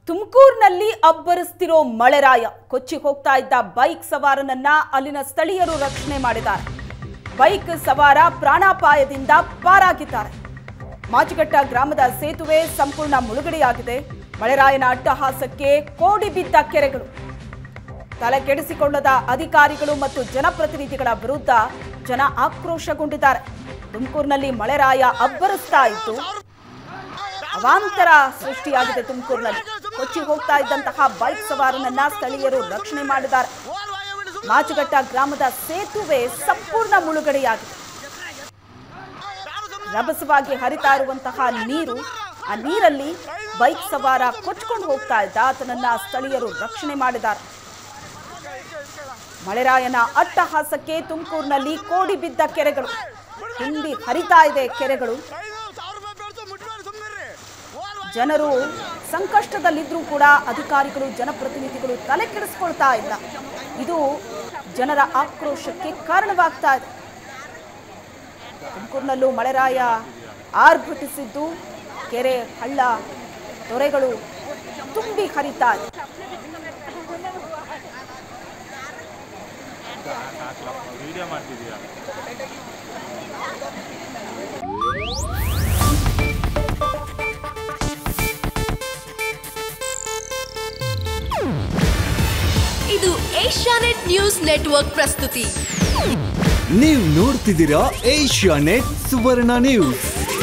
ತುಮಕೂರಿನಲ್ಲಿ ಅಬ್ಬರಿಸ್ತಿರೋ ಮಳೆರಾಯ ಕೊಚ್ಚಿ ಹೋಗ್ತಾ ಇದ್ದ ಬೈಕ್ ಸವಾರನನ್ನ ಅಲ್ಲಿನ ಸ್ಥಳೀಯರು ರಕ್ಷಣೆ ಮಾಡಿದ್ದಾರೆ ಬೈಕ್ ಸವಾರ ಪ್ರಾಣಾಪಾಯದಿಂದ ಪಾರಾಗಿದ್ದಾರೆ ಮಾಚಿಘಟ್ಟ ಗ್ರಾಮದ ಸೇತುವೆ ಸಂಪೂರ್ಣ ಮುಳುಗಡೆಯಾಗಿದೆ ಮಳೆರಾಯನ ಅಟ್ಟಹಾಸಕ್ಕೆ ಕೋಡಿ ಬಿದ್ದ ಕೆರೆಗಳು ತಲೆ ಕೆಡಿಸಿಕೊಳ್ಳದ ಅಧಿಕಾರಿಗಳು ಮತ್ತು ಜನಪ್ರತಿನಿಧಿಗಳ ವಿರುದ್ಧ ಜನ ಆಕ್ರೋಶಗೊಂಡಿದ್ದಾರೆ ತುಮಕೂರಿನಲ್ಲಿ ಮಳೆರಾಯ ಅಬ್ಬರಿಸ್ತಾ ಇದ್ದು ಅವಾಂತರ ಸೃಷ್ಟಿಯಾಗಿದೆ ತುಮಕೂರಿನಲ್ಲಿ ಕೊಚ್ಚಿ ಹೋಗ್ತಾ ಇದ್ದಂತಹ ಬೈಕ್ ಸವಾರನನ್ನ ಸ್ಥಳೀಯರು ರಕ್ಷಣೆ ಮಾಡಿದ್ದಾರೆ ಮಾಚಘಟ್ಟ ಗ್ರಾಮದ ಸೇತುವೆ ಸಂಪೂರ್ಣ ಮುಳುಗಡೆಯಾಗಿದೆ ರಭಸವಾಗಿ ಹರಿತಾ ಇರುವಂತಹ ನೀರು ಆ ನೀರಲ್ಲಿ ಬೈಕ್ ಸವಾರ ಕೊಚ್ಕೊಂಡು ಹೋಗ್ತಾ ಇದ್ದ ಆತನನ್ನ ಸ್ಥಳೀಯರು ರಕ್ಷಣೆ ಮಾಡಿದ್ದಾರೆ ಮಳೆರಾಯನ ಅಟ್ಟಹಾಸಕ್ಕೆ ತುಮಕೂರಿನಲ್ಲಿ ಕೋಡಿ ಬಿದ್ದ ಕೆರೆಗಳು ತುಂಬಿ ಹರಿತಾ ಇದೆ ಕೆರೆಗಳು ಜನರು ಸಂಕಷ್ಟದಲ್ಲಿದ್ರೂ ಕೂಡ ಅಧಿಕಾರಿಗಳು ಜನಪ್ರತಿನಿಧಿಗಳು ತಲೆ ಕೆಡಿಸ್ಕೊಳ್ತಾ ಇಲ್ಲ ಇದು ಜನರ ಆಕ್ರೋಶಕ್ಕೆ ಕಾರಣವಾಗ್ತಾ ಇದೆ ತುಮಕೂರಿನಲ್ಲೂ ಮಳೆರಾಯ ಆರ್ಭಟಿಸಿದ್ದು ಕೆರೆ ಹಳ್ಳ ತೊರೆಗಳು ತುಂಬಿ ಹರಿತಾ ಇದೆ ವಿಡಿಯೋ ಮಾಡ್ತಿದ್ದೀರಾ ಇದು ಏಷ್ಯಾನೆಟ್ ನ್ಯೂಸ್ ನೆಟ್ವರ್ಕ್ ಪ್ರಸ್ತುತಿ ನೀವು ನೋಡ್ತಿದ್ದೀರಾ ಏಷ್ಯಾ ನೆಟ್ ಸುವರ್ಣ ನ್ಯೂಸ್